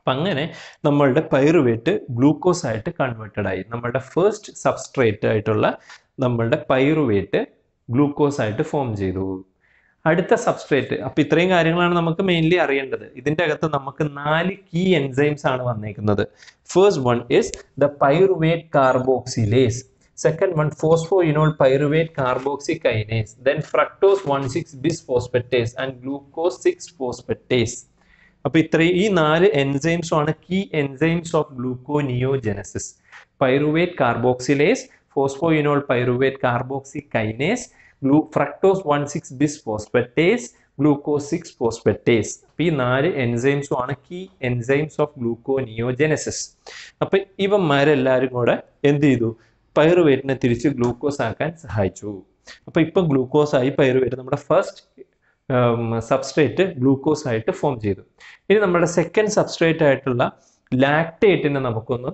അപ്പം അങ്ങനെ നമ്മളുടെ പൈറുവേറ്റ് ഗ്ലൂക്കോസ് ആയിട്ട് കൺവേർട്ടഡ് ആയി നമ്മളുടെ ഫസ്റ്റ് സബ്സ്ട്രേറ്റ് ആയിട്ടുള്ള നമ്മളുടെ പൈറുവേറ്റ് ഗ്ലൂക്കോസ് ആയിട്ട് ഫോം ചെയ്തു അടുത്ത സബ്സ്ട്രേറ്റ് അപ്പൊ ഇത്രയും കാര്യങ്ങളാണ് നമുക്ക് മെയിൻലി അറിയേണ്ടത് ഇതിന്റെ അകത്ത് നമുക്ക് നാല് കീ എൻസൈംസ് ആണ് വന്നേക്കുന്നത് first one is the pyruvate carboxylase second one phosphoenol pyruvate carboxykinase then fructose one six bis phosphatase and glucose six phosphatase അപ്പൊ ഇത്രയും ഈ നാല് എൻസൈംസും ആണ് key enzymes of gluconeogenesis pyruvate carboxylase phosphoenol pyruvate carboxykinase glu fructose one six bis phosphatase glucose six phosphatase അപ്പൊ ഈ നാല് എൻസൈംസും ആണ് കീ എൻസൈംസ് ഓഫ് ഗ്ലൂക്കോനിയോജനസിസ് അപ്പൊ ഇവന്മാരെല്ലാരും കൂടെ എന്ത് ചെയ്തു പൈറുവേറ്റിനെ തിരിച്ച് ഗ്ലൂക്കോസ് ആക്കാൻ സഹായിച്ചു അപ്പൊ ഇപ്പൊ ഗ്ലൂക്കോസ് ആയി പൈറുവേറ്റ് നമ്മുടെ ഫസ്റ്റ് സബ്സ്ട്രേറ്റ് ഗ്ലൂക്കോസ് ആയിട്ട് ഫോം ചെയ്തു ഇനി നമ്മുടെ സെക്കൻഡ് സബ്സ്ട്രേറ്റ് ആയിട്ടുള്ള ലാക്ടേറ്റിനെ നമുക്കൊന്ന്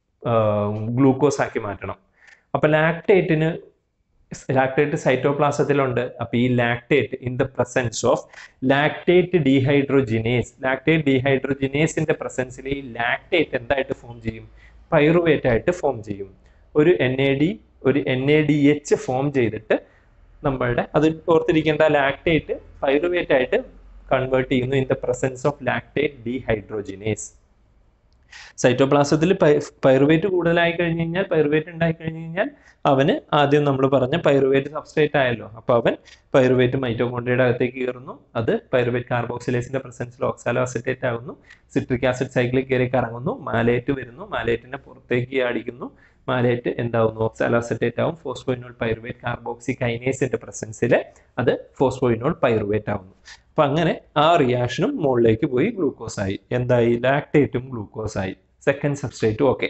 ഗ്ലൂക്കോസ് ആക്കി മാറ്റണം അപ്പൊ ലാക്ടേറ്റിന് ലാക്ടേറ്റ് സൈറ്റോപ്ലാസത്തിലുണ്ട് അപ്പൊ ഈ lactate in the presence of lactate dehydrogenase lactate ഡീഹൈഡ്രോജിനേസിന്റെ പ്രസൻസിൽ ഈ ലാക്ടേറ്റ് എന്തായിട്ട് ഫോം ചെയ്യും പൈറുവേറ്റ് ആയിട്ട് ഫോം ചെയ്യും ഒരു എൻ എ ഡി ഒരു N A D H form ചെയ്തിട്ട് നമ്മളുടെ അത് ഓർത്തിരിക്കേണ്ട ലാക്ടേറ്റ് പൈറുവേറ്റ് ആയിട്ട് കൺവേർട്ട് ചെയ്യുന്നു in the presence of lactate dehydrogenase സൈറ്റോപ്ലാസത്തിൽ പൈറുവേറ്റ് കൂടുതലായി കഴിഞ്ഞ് കഴിഞ്ഞാൽ പൈറുവേറ്റ് ഉണ്ടായി കഴിഞ്ഞ് കഴിഞ്ഞാൽ അവന് ആദ്യം നമ്മൾ പറഞ്ഞ പൈറുവേറ്റ് സബ്സ്ട്രേറ്റ് ആയല്ലോ അപ്പൊ അവൻ പൈറുവേറ്റ് മൈറ്റോകോൺഡ്രിയുടെ അകത്തേക്ക് കയറുന്നു അത് പൈറുവേറ്റ് കാർബോക്സിലേസിന്റെ പ്രസൻസിൽ ഓക്സാലോ അസറ്റേറ്റ് ആകുന്നു സിട്രിക് ആസിഡ് സൈക്കിളിൽ കയറി കറങ്ങുന്നു മാലേറ്റ് വരുന്നു മാലേറ്റിനെ പുറത്തേക്ക് അടിക്കുന്നു മാലേറ്റ് എന്താവുന്നു ഓക്സാലോ അസറ്റേറ്റ് ആവും ഫോസ്ഫോയിനോൾ പൈറുവേറ്റ് കാർബോക്സി കൈനേസിന്റെ പ്രസൻസിൽ അത് ഫോസ്ഫോയിനോൾ പൈറുവേറ്റ് ആവുന്നു അപ്പൊ അങ്ങനെ ആ റിയാക്ഷനും മുകളിലേക്ക് പോയി ഗ്ലൂക്കോസ് ആയി എന്തായി ലാക്ടേറ്റും ഗ്ലൂക്കോസ് ആയി സെക്കൻഡ് സബ്സ്ട്രേറ്റും ഓക്കെ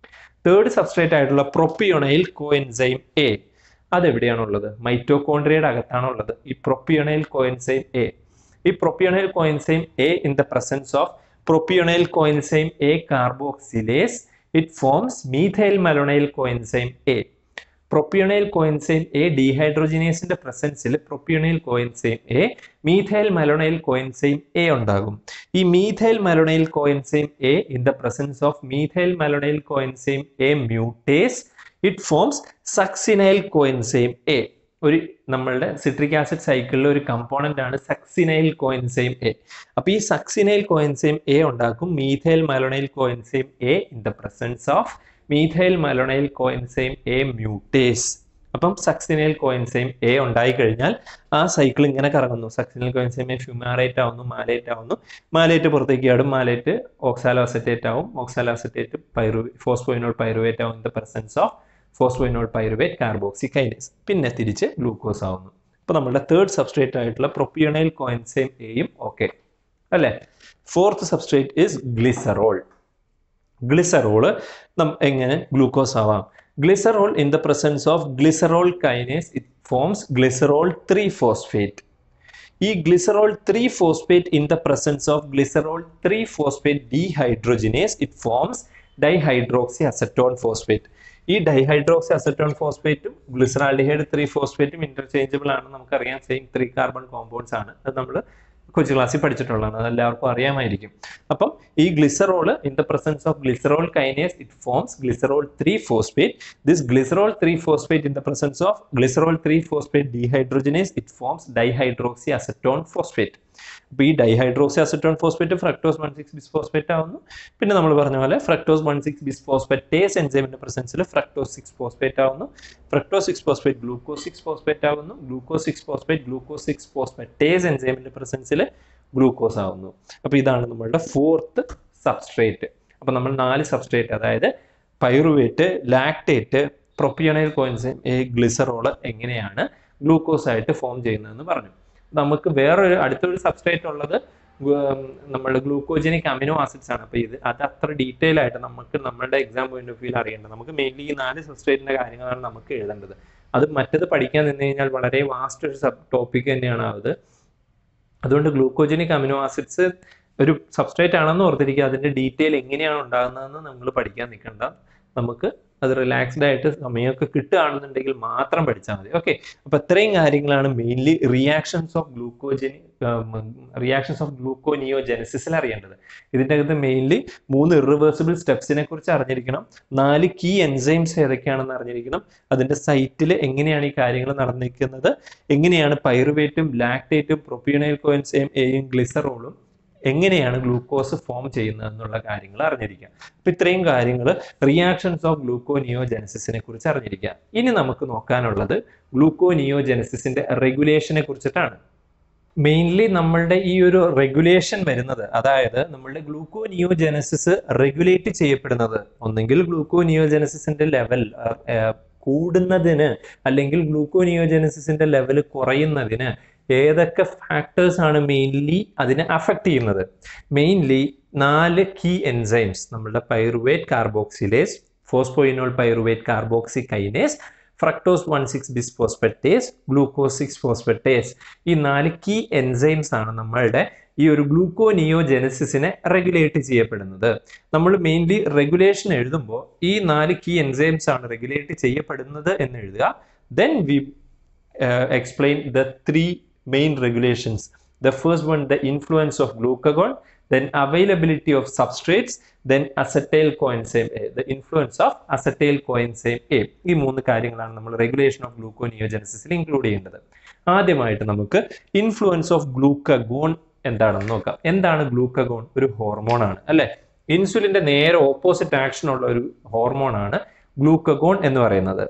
തേർഡ് സബ്സ്ട്രേറ്റ് ആയിട്ടുള്ള പ്രൊപ്പിയൊണൈൽ കോഎൻസൈം എ അതെവിടെയാണുള്ളത് മൈറ്റോകോൺഡ്രിയയുടെ അകത്താണുള്ളത് ഈ പ്രൊപ്പിയൊണൈൽ കോഎൻസൈം എ ഈ propionyl coenzyme A in the presence of propionyl coenzyme A carboxylase it forms methyl malonyl coenzyme A propionyl coenzyme A ഡീഹൈഡ്രോജിനേസിന്റെ പ്രസൻസിൽ propionyl coenzyme A methyl malonyl coenzyme A ഉണ്ടാകും ഈ methyl malonyl coenzyme A in the presence of methyl malonyl coenzyme A mutase it forms succinyl coenzyme A ഒരു നമ്മളുടെ citric acid സൈക്കിളിലെ ഒരു component ആണ് succinyl coenzyme A അപ്പൊ ഈ succinyl coenzyme A ഉണ്ടാക്കും methyl malonyl coenzyme A in the presence of methyl malonyl coenzyme A mutase അപ്പം succinyl coenzyme A ഉണ്ടായി കഴിഞ്ഞാൽ ആ സൈക്കിൾ ഇങ്ങനെ കറങ്ങുന്നു സക്സിനൈൽ കോഎൻസൈം എ ഫ്യൂമാറേറ്റ് ആവുന്നു മാലേറ്റ് ആവുന്നു മാലേറ്റ് പുറത്തേക്ക് ആടും മാലേറ്റ് ഓക്സാലോ അസറ്റേറ്റ് ആവും ഓക്സാലോ അസറ്റേറ്റ് പൈറു ഫോസ്ഫോയിനോൾ പൈറുവേറ്റ് ആവും in the presence of phosphoenolpyruvate carboxykinase പിന്നെ തിരിച്ച് ഗ്ലൂക്കോസ് ആവുന്നു അപ്പൊ നമ്മുടെ തേർഡ് സബ്സ്ട്രേറ്റ് ആയിട്ടുള്ള പ്രൊപ്പിയണൈൽ കോഎൻസൈം എയും ഓക്കെ അല്ലേ fourth substrate is glycerol glycerol എങ്ങനെ ഗ്ലൂക്കോസ് ആവാം glycerol in the presence of glycerol kinase it forms glycerol three phosphate ഈ glycerol three phosphate in the presence of glycerol three phosphate dehydrogenase it forms dihydroxyacetone phosphate ഈ dihydroxyacetone ഫോസ്ഫേറ്റും glyceraldehyde three ഫോസ്ഫേറ്റും interchangeable ആണ് നമുക്കറിയാം same three carbon compounds ആണ് അത് നമ്മൾ കൊച്ചു ക്ലാസ്സിൽ പഠിച്ചിട്ടുള്ളതാണ് അത് എല്ലാവർക്കും അറിയാമായിരിക്കും അപ്പം ഈ glycerol in the presence of glycerol kinase it forms glycerol three phosphate this glycerol three phosphate in the presence of glycerol three phosphate dehydrogenase it forms dihydroxyacetone phosphate അപ്പോൾ ഈ dihydroxyacetone phosphate fructose one six ബിസ് bisphosphate ആവുന്നു പിന്നെ നമ്മൾ പറഞ്ഞ പോലെ fructose one six bisphosphatase എൻസൈമിന്റെ പ്രസൻസിൽ fructose six phosphate ആവുന്നു fructose six phosphate glucose six phosphate ആവുന്നു glucose six phosphate glucose six phosphatase എൻസൈമിന്റെ പ്രസൻസിൽ ഗ്ലൂക്കോസ് ആവുന്നു അപ്പോൾ ഇതാണ് നമ്മളുടെ ഫോർത്ത് സബ്സ്ട്രേറ്റ് അപ്പോൾ നമ്മൾ നാല് സബ്സ്ട്രേറ്റ് അതായത് പൈറുവേറ്റ് ലാക്ടേറ്റ് പ്രൊപ്പിയണൈൽ കോയിൻസൈം ഈ ഗ്ലിസറോള് എങ്ങനെയാണ് ഗ്ലൂക്കോസ് ആയിട്ട് ഫോം ചെയ്യുന്നതെന്ന് പറഞ്ഞു നമുക്ക് വേറൊരു അടുത്തൊരു സബ്സ്ട്രേറ്റ് ഉള്ളത് നമ്മുടെ ഗ്ലൂക്കോജനിക് അമിനോ ആസിഡ്സ് ആണ് അപ്പൊ ഇത് അത് അത്ര ഡീറ്റെയിൽ ആയിട്ട് നമുക്ക് നമ്മുടെ എക്സാം പോയിന്റ് ഓഫ് വ്യൂ അറിയേണ്ടത് നമുക്ക് മെയിൻലി ഈ നാല് സബ്സ്ട്രേറ്റിന്റെ കാര്യങ്ങളാണ് നമുക്ക് എഴുതേണ്ടത് അത് മറ്റത് പഠിക്കാൻ നിന്ന് കഴിഞ്ഞാൽ വളരെ വാസ്റ്റ് ഒരു സബ് ടോപ്പിക് തന്നെയാണ് അത് അതുകൊണ്ട് ഗ്ലൂക്കോജനിക് അമിനോ ആസിഡ്സ് ഒരു സബ്സ്ട്രേറ്റ് ആണെന്ന് ഓർത്തിരിക്കുക അതിന്റെ ഡീറ്റെയിൽ എങ്ങനെയാണ് ഉണ്ടാകുന്നതെന്ന് നമ്മൾ പഠിക്കാൻ നിൽക്കണ്ട നമുക്ക് അത് റിലാക്സ്ഡ് ആയിട്ട് സമയമൊക്കെ കിട്ടുകയാണെന്നുണ്ടെങ്കിൽ മാത്രം പഠിച്ചാൽ മതി ഓക്കെ അപ്പൊ ഇത്രയും കാര്യങ്ങളാണ് mainly reactions of glucogen reactions of ഗ്ലൂക്കോനിയോജെനസിസിൽ അറിയേണ്ടത് ഇതിൻ്റെ അകത്ത് മെയിൻലി മൂന്ന് ഇറിവേഴ്സിബിൾ സ്റ്റെപ്സിനെ കുറിച്ച് അറിഞ്ഞിരിക്കണം നാല് കീ എൻസൈംസ് ഏതൊക്കെയാണെന്ന് അറിഞ്ഞിരിക്കണം അതിന്റെ സൈറ്റിൽ എങ്ങനെയാണ് ഈ കാര്യങ്ങൾ നടന്നിരിക്കുന്നത് എങ്ങനെയാണ് പൈറുവേറ്റും ലാക്ടേറ്റും പ്രൊപ്പിയണൈൽ കോയിൻസൈം എയും ഗ്ലിസറോളും എങ്ങനെയാണ് ഗ്ലൂക്കോസ് ഫോം ചെയ്യുന്നത് എന്നുള്ള കാര്യങ്ങൾ അറിഞ്ഞിരിക്കുക അപ്പൊ ഇത്രയും കാര്യങ്ങൾ റിയാക്ഷൻസ് ഓഫ് ഗ്ലൂക്കോനിയോജെനസിസിനെ കുറിച്ച് അറിഞ്ഞിരിക്കുക ഇനി നമുക്ക് നോക്കാനുള്ളത് ഗ്ലൂക്കോനിയോജെനസിസിന്റെ റെഗുലേഷനെ കുറിച്ചിട്ടാണ് മെയിൻലി നമ്മളുടെ ഈ ഒരു റെഗുലേഷൻ വരുന്നത് അതായത് നമ്മളുടെ ഗ്ലൂക്കോനിയോജെനസിസ് റെഗുലേറ്റ് ചെയ്യപ്പെടുന്നത് ഒന്നെങ്കിൽ ഗ്ലൂക്കോനിയോജെനസിസിന്റെ ലെവൽ കൂടുന്നതിന് അല്ലെങ്കിൽ ഗ്ലൂക്കോനിയോജെനസിസിന്റെ ലെവൽ കുറയുന്നതിന് ഏതൊക്കെ ഫാക്ടേഴ്സ് ആണ് മെയിൻലി അതിനെ അഫക്റ്റ് ചെയ്യുന്നത് മെയിൻലി നാല് കീ എൻസൈംസ് നമ്മളുടെ pyruvate carboxylase phosphoenol pyruvate carboxykinase fructose one six bisphosphatase glucose six phosphatase ഈ നാല് കീ എൻസൈംസ് ആണ് നമ്മളുടെ ഈ ഒരു ഗ്ലൂക്കോനിയോജെനസിസിനെ റെഗുലേറ്റ് ചെയ്യപ്പെടുന്നത് നമ്മൾ മെയിൻലി റെഗുലേഷൻ എഴുതുമ്പോൾ ഈ നാല് കീ എൻസൈംസ് ആണ് റെഗുലേറ്റ് ചെയ്യപ്പെടുന്നത് എന്ന് എഴുതുക then we explain the three main regulations the first one the influence of glucagon then availability of substrates then acetyl coenzyme A the influence of acetyl coenzyme A ഈ മൂന്ന് കാര്യങ്ങളാണ് നമ്മൾ regulation of ഗ്ലൂക്കോനിയോജനസിസിൽ include ചെയ്യേണ്ടത് ആദ്യമായിട്ട് നമുക്ക് influence of glucagon എന്താണെന്ന് നോക്കാം എന്താണ് ഗ്ലൂക്കഗോൺ ഒരു ഹോർമോൺ ആണ് അല്ലെ ഇൻസുലിന്റെ നേരെ ഓപ്പോസിറ്റ് ആക്ഷൻ ഉള്ള ഒരു ഹോർമോൺ ആണ് ഗ്ലൂക്കഗോൺ എന്ന് പറയുന്നത്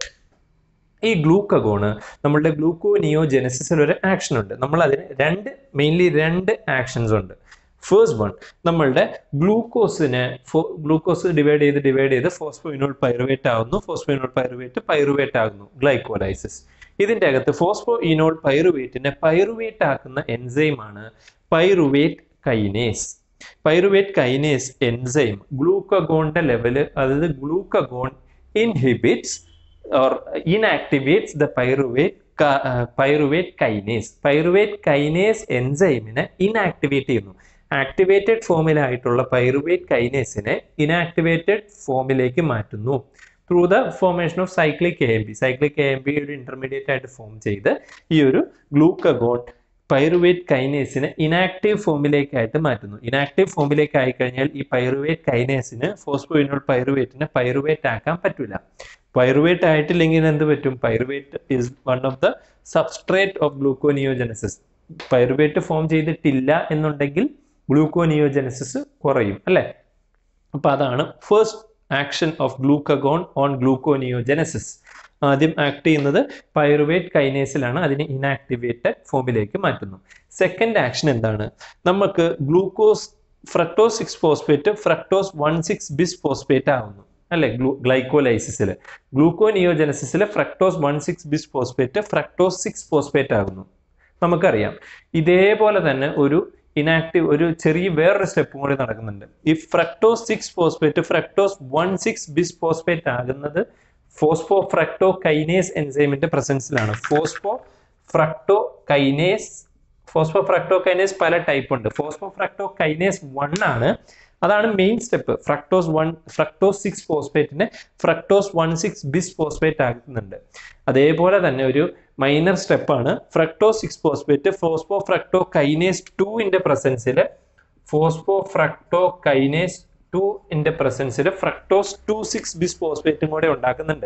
ഈ ഗ്ലൂക്കഗോണ് നമ്മളുടെ ഗ്ലൂക്കോനിയോജെനസിസിൽ ഒരു ആക്ഷൻ ഉണ്ട് നമ്മൾ അതിന് രണ്ട് മെയിൻലി രണ്ട് ആക്ഷൻസ് ഉണ്ട് ഫേസ്റ്റ് വൺ നമ്മളുടെ ഗ്ലൂക്കോസിനെ ഗ്ലൂക്കോസ് ഡിവൈഡ് ചെയ്ത് ഡിവൈഡ് ചെയ്ത് ഫോസ്ഫോയിനോൾ പൈറുവേറ്റ് ആകുന്നു ഫോസ്ഫോയിനോൾ പൈറുവേറ്റ് പൈറുവേറ്റ് ആകുന്നു ഗ്ലൈക്കോലൈസിസ് ഇതിന്റെ അകത്ത് ഫോസ്ഫോ ഇനോൾ പൈറുവേറ്റിനെ പൈറുവേറ്റ് ആക്കുന്ന എൻസൈമാണ് pyruvate kinase pyruvate kinase enzyme ഗ്ലൂക്കഗോണിന്റെ ലെവല് അതായത് glucagon inhibits or inactivates the pyruvate pyruvate kinase pyruvate kinase എൻസൈമിനെ ഇൻആക്ടിവേറ്റ് ചെയ്യുന്നു ആക്ടിവേറ്റഡ് ഫോമിലായിട്ടുള്ള പൈറുവേറ്റ് കൈനേസിനെ ഇനാക്ടിവേറ്റഡ് ഫോമിലേക്ക് മാറ്റുന്നു through the formation of cyclic A M B cyclic A M B ഒരു intermediate ആയിട്ട് ഫോം ചെയ്ത് ഈ ഒരു ഗ്ലൂക്കഗോൺ പൈറുവേറ്റ് കൈനേസിനെ ഇനാക്റ്റീവ് ഫോമിലേക്കായിട്ട് മാറ്റുന്നു ഇനാക്റ്റീവ് ഫോമിലേക്ക് ആയി കഴിഞ്ഞാൽ ഈ പൈറുവേറ്റ് കൈനേസിന് ഫോസ്ഫോയിനോൾ പൈറുവേറ്റിനെ പൈറുവേറ്റ് ആക്കാൻ പറ്റില്ല പൈറുവേറ്റ് ആയിട്ടില്ലെങ്കിൽ എന്ത് പറ്റും pyruvate is one of the substrate of gluconeogenesis pyruvate form ചെയ്തിട്ടില്ല എന്നുണ്ടെങ്കിൽ ഗ്ലൂക്കോനിയോജനസിസ് കുറയും അല്ലെ അപ്പൊ അതാണ് first action of glucagon on gluconeogenesis ആദ്യം ആക്ട് ചെയ്യുന്നത് പൈറുവേറ്റ് കൈനേസിലാണ് അതിനെ ഇനാക്ടിവേറ്റഡ് ഫോമിലേക്ക് മാറ്റുന്നു സെക്കൻഡ് ആക്ഷൻ എന്താണ് നമുക്ക് glucose fructose six phosphate fructose one six ബിസ് ഫോസ്ഫേറ്റ് ആവുന്നു അല്ലെ ഗ്ലൂ ഗ്ലൈക്കോലൈസിസിൽ ഗ്ലൂക്കോനിയോജനസിസിൽ ഫ്രക്ടോസ് വൺ സിക്സ് ബിസ് ഫോസ്ഫേറ്റ് ഫ്രക്ടോസ് സിക്സ് ഫോസ്ഫേറ്റ് ആകുന്നു നമുക്കറിയാം ഇതേപോലെ തന്നെ ഒരു ഇനാക്റ്റീവ് ഒരു ചെറിയ വേറൊരു സ്റ്റെപ്പും കൂടി നടക്കുന്നുണ്ട് ഈ fructose six phosphate fructose one six ബിസ് ഫോസ്ഫേറ്റ് ആകുന്നത് ഫോസ്ഫോ ഫ്രക്ടോ കൈനേസ് എൻസൈമിന്റെ പ്രസൻസിലാണ് phosphofructokinase phosphofructokinase പല ടൈപ്പ് ഉണ്ട് ഫോസ്ഫോ ഫ്രക്ടോ കൈനേസ് വൺ ആണ് അതാണ് main step fructose one fructose six ഫോസ്ഫേറ്റിനെ ഫ്രക്ടോസ് വൺ സിക്സ് ബിസ് ഫോസ്ഫേറ്റ് ആക്കുന്നുണ്ട് അതേപോലെ തന്നെ ഒരു മൈനർ സ്റ്റെപ്പാണ് fructose six phosphate phosphofructokinase ടുവിന്റെ പ്രസൻസിൽ ഫോസ്ഫോ ഫ്രക്ടോ കൈനേസ് ടു ഇന്റെ പ്രസൻസിൽ ഫ്രക്ടോസ് ടു സിക്സ് ബിസ് ഫോസ്ഫേറ്റും കൂടെ ഉണ്ടാക്കുന്നുണ്ട്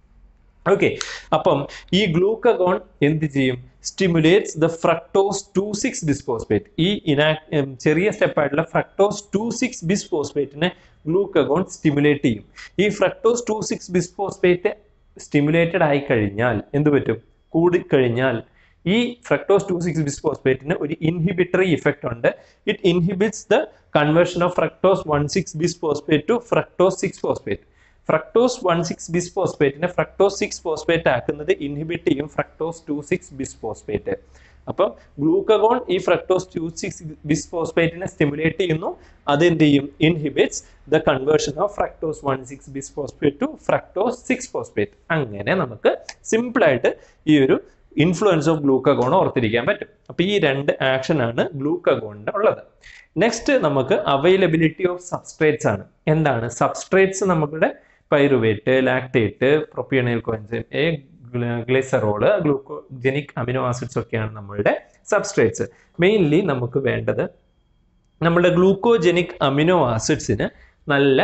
ഓക്കെ അപ്പം ഈ ഗ്ലൂക്കഗോൺ എന്ത് ചെയ്യും stimulates the fructose two six bisphosphate ഈ ഇനാ ചെറിയ സ്റ്റെപ്പായിട്ടുള്ള ഫ്രക്ടോസ് ടു സിക്സ് ബിസ്ഫോസ്ഫേറ്റിനെ ഗ്ലൂക്കഗോൺ സ്റ്റിമുലേറ്റ് ചെയ്യും ഈ fructose two six bisphosphate stimulated ആയി കഴിഞ്ഞാൽ എന്ത് പറ്റും കൂടിക്കഴിഞ്ഞാൽ ഈ ഫ്രക്ടോസ് ടു സിക്സ് ബിസ്ഫോസ്ഫേറ്റിന് ഒരു ഇൻഹിബിറ്ററി ഇഫക്റ്റ് ഉണ്ട് it inhibits the conversion of fructose one six bisphosphate to fructose six phosphate fructose one six bis ഫോസ്ഫേറ്റിനെ ഫ്രക്ടോസ് സിക്സ് ഫോസ്ഫേറ്റ് ആക്കുന്നത് ഇൻഹിബിറ്റ് ചെയ്യും ഫ്രക്ടോസ് ടു സിക്സ് ബിസ് ഫോസ്ഫേറ്റ് അപ്പം ഗ്ലൂക്കഗോൺ ഈ fructose two six bis ഫോസ്ഫേറ്റിനെ stimulate ചെയ്യുന്നു അത് എന്ത് ചെയ്യും inhibits the conversion of fructose one six bis bisphosphate to fructose six phosphate അങ്ങനെ നമുക്ക് സിമ്പിൾ ആയിട്ട് ഈ ഒരു ഇൻഫ്ലുവൻസ് ഓഫ് ഗ്ലൂക്കഗോൺ ഓർത്തിരിക്കാൻ പറ്റും അപ്പൊ ഈ രണ്ട് ആക്ഷൻ ആണ് ഗ്ലൂക്കഗോണിന്റെ ഉള്ളത് നെക്സ്റ്റ് നമുക്ക് അവൈലബിലിറ്റി ഓഫ് സബ്സ്ട്രേറ്റ്സ് ആണ് എന്താണ് സബ്സ്ട്രേറ്റ്സ് നമ്മുടെ pyruvate lactate propionyl coenzyme A glycerol glucogenic amino acids ഒക്കെയാണ് നമ്മളുടെ സബ്സ്ട്രേറ്റ്സ് മെയിൻലി നമുക്ക് വേണ്ടത് നമ്മുടെ ഗ്ലൂക്കോജനിക് അമിനോ ആസിഡ്സിന് നല്ല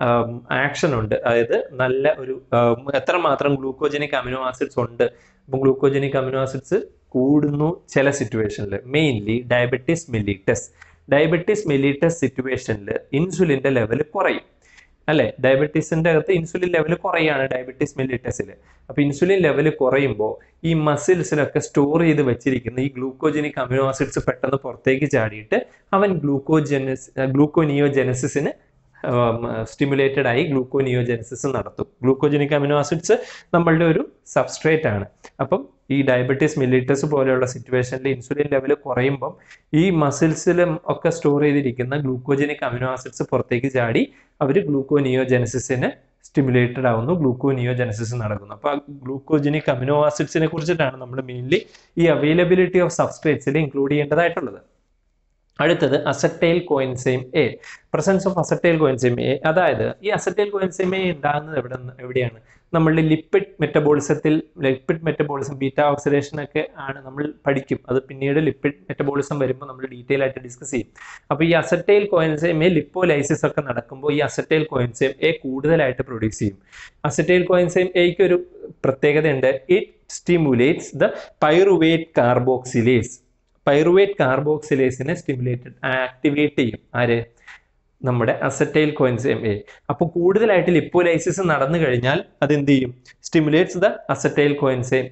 ആക്ഷൻ ഉണ്ട് അതായത് നല്ല ഒരു ആം, എത്രമാത്രം ഗ്ലൂക്കോജനിക് അമിനോ ആസിഡ്സ് ഉണ്ട് അപ്പം ഗ്ലൂക്കോജനിക് അമിനോ ആസിഡ്സ് കൂടുന്നു ചില സിറ്റുവേഷനിൽ mainly diabetes mellitus diabetes mellitus സിറ്റുവേഷനിൽ ഇൻസുലിൻ്റെ ലെവൽ കുറയും അല്ലെ ഡയബറ്റീസിന്റെ അകത്ത് ഇൻസുലിൻ ലെവൽ കുറയാണ് ഡയബറ്റീസ് മെല്ലിറ്റസിൽ അപ്പൊ ഇൻസുലിൻ ലെവൽ കുറയുമ്പോൾ ഈ മസിൽസിലൊക്കെ സ്റ്റോർ ചെയ്ത് വെച്ചിരിക്കുന്ന ഈ ഗ്ലൂക്കോജനിക് അമിനോ ആസിഡ്സ് പെട്ടെന്ന് പുറത്തേക്ക് ചാടിയിട്ട് അവൻ ഗ്ലൂക്കോജനസ് ഗ്ലൂക്കോനിയോജനസിന് സ്റ്റിമുലേറ്റഡ് ആയി ഗ്ലൂക്കോനിയോജനസിസ് നടത്തും ഗ്ലൂക്കോജനിക് അമിനോ ആസിഡ്സ് നമ്മളുടെ ഒരു സബ്സ്ട്രേറ്റ് ആണ് അപ്പം ഈ ഡയബറ്റീസ് മില്ലിറ്റസ് പോലെയുള്ള സിറ്റുവേഷനിൽ ഇൻസുലിൻ ലെവൽ കുറയുമ്പം ഈ മസിൽസിലും ഒക്കെ സ്റ്റോർ ചെയ്തിരിക്കുന്ന ഗ്ലൂക്കോജനിക് അമിനോ ആസിഡ്സ് പുറത്തേക്ക് ചാടി അവർ ഗ്ലൂക്കോനിയോജനസിന് സ്റ്റിമുലേറ്റഡ് ആവുന്നു ഗ്ലൂക്കോനിയോജനസിസ് നടക്കുന്നു അപ്പോൾ ഗ്ലൂക്കോജനിക് അമിനോ ആസിഡ്സിനെ കുറിച്ചിട്ടാണ് നമ്മൾ മെയിൻലി ഈ അവൈലബിലിറ്റി ഓഫ് സബ്സ്ട്രേറ്റ്സിൽ ഇൻക്ലൂഡ് ചെയ്യേണ്ടതായിട്ടുള്ളത് അടുത്തത് acetyl coenzyme A presence of acetyl coenzyme A അതായത് ഈ അസറ്റൈൽ കോയിൻസൈം എ ഉണ്ടാകുന്നത് എവിടെ എവിടെയാണ് നമ്മളുടെ ലിപ്പിഡ് മെറ്റബോളിസത്തിൽ ലിപ്പിഡ് മെറ്റബോളിസം ബീറ്റ ഓക്സിഡേഷൻ ഒക്കെ ആണ് നമ്മൾ പഠിക്കും അത് പിന്നീട് ലിപ്പിഡ് മെറ്റബോളിസം വരുമ്പോൾ നമ്മൾ ഡീറ്റെയിൽ ആയിട്ട് ഡിസ്കസ് ചെയ്യും അപ്പോൾ ഈ അസറ്റൈൽ കോയിൻസൈം എ ലിപ്പോലൈസിസ് ഒക്കെ നടക്കുമ്പോൾ ഈ അസറ്റൈൽ കോയിൻസൈം എ കൂടുതലായിട്ട് പ്രൊഡ്യൂസ് ചെയ്യും അസറ്റൈൽ കോയിൻസൈം എക്ക് ഒരു പ്രത്യേകതയുണ്ട് it stimulates the pyruvate carboxylase pyruvate കാർബോക്സിലേസിനെ സ്റ്റിമുലേറ്റഡ് ആക്ടിവേറ്റ് ചെയ്യും ആര് നമ്മുടെ അസറ്റൈൽ കോയിൻസൈം എ അപ്പോൾ കൂടുതലായിട്ട് ലിപ്പോലൈസിസ് നടന്നു കഴിഞ്ഞാൽ അത് എന്ത് ചെയ്യും stimulates the acetyl coenzyme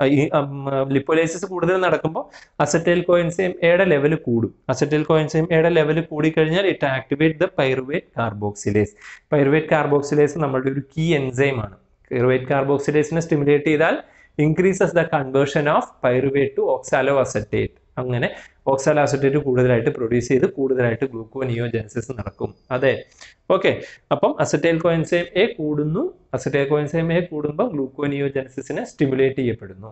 lipolysis കൂടുതൽ നടക്കുമ്പോൾ അസറ്റൈൽ കോയിൻസൈം എയുടെ ലെവൽ കൂടും അസറ്റൈൽ കോയിൻസൈം എയുടെ ലെവൽ കൂടിക്കഴിഞ്ഞാൽ it activate the pyruvate carboxylase pyruvate carboxylase നമ്മളുടെ ഒരു കീ എൻസൈം ആണ് പൈറുവേറ്റ് കാർബോക്സിലേസിനെ സ്റ്റിമുലേറ്റ് ചെയ്താൽ increases the conversion of pyruvate to oxaloacetate അങ്ങനെ ഓക്സാലോ അസറ്റേറ്റ് കൂടുതലായിട്ട് പ്രൊഡ്യൂസ് ചെയ്ത് കൂടുതലായിട്ട് ഗ്ലൂക്കോനിയോജനസിസ് നടക്കും അതെ ഓക്കെ അപ്പം അസറ്റൈൽ കോയിൻസൈം എ കൂടുന്നു അസറ്റൈൽ കോയിൻസൈം എ കൂടുമ്പോൾ ഗ്ലൂക്കോനിയോജനസിസിനെ സ്റ്റിമുലേറ്റ് ചെയ്യപ്പെടുന്നു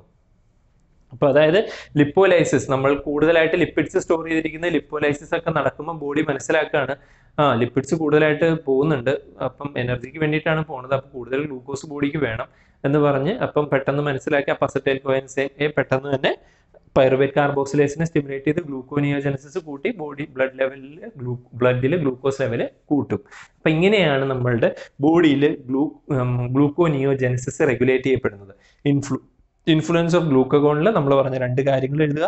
അപ്പോൾ അതായത് ലിപ്പോലൈസിസ് നമ്മൾ കൂടുതലായിട്ട് ലിപ്പിഡ്സ് സ്റ്റോർ ചെയ്തിരിക്കുന്ന ലിപ്പോലൈസിസ് ഒക്കെ നടക്കുമ്പോൾ ബോഡി മനസ്സിലാക്കുകയാണ് ആ ലിപ്പിഡ്സ് കൂടുതലായിട്ട് പോകുന്നുണ്ട് അപ്പം എനർജിക്ക് വേണ്ടിയിട്ടാണ് പോകുന്നത് അപ്പം കൂടുതൽ ഗ്ലൂക്കോസ് ബോഡിക്ക് വേണം എന്ന് പറഞ്ഞ് അപ്പം പെട്ടെന്ന് മനസ്സിലാക്കി അപ്പം അസറ്റൈൽ കോയിൻസൈം എ പെട്ടെന്ന് തന്നെ പൈറുവേറ്റ് കാർബോക്സിലേസിനെ സ്റ്റിമുലേറ്റ് ചെയ്ത് ഗ്ലൂക്കോനിയോജനസിസ് കൂട്ടി ബോഡി ബ്ലഡ് ലെവലിൽ ഗ്ലൂ ബ്ലഡിൽ ഗ്ലൂക്കോസ് ലെവൽ കൂട്ടും അപ്പം ഇങ്ങനെയാണ് നമ്മളുടെ ബോഡിയിൽ ഗ്ലൂ ഗ്ലൂക്കോനിയോജനസിസ് റെഗുലേറ്റ് ചെയ്യപ്പെടുന്നത് ഇൻഫ്ലു ഇൻഫ്ലുവൻസ് ഓഫ് ഗ്ലൂക്കഗോണിൽ നമ്മൾ പറഞ്ഞ രണ്ട് കാര്യങ്ങൾ എഴുതുക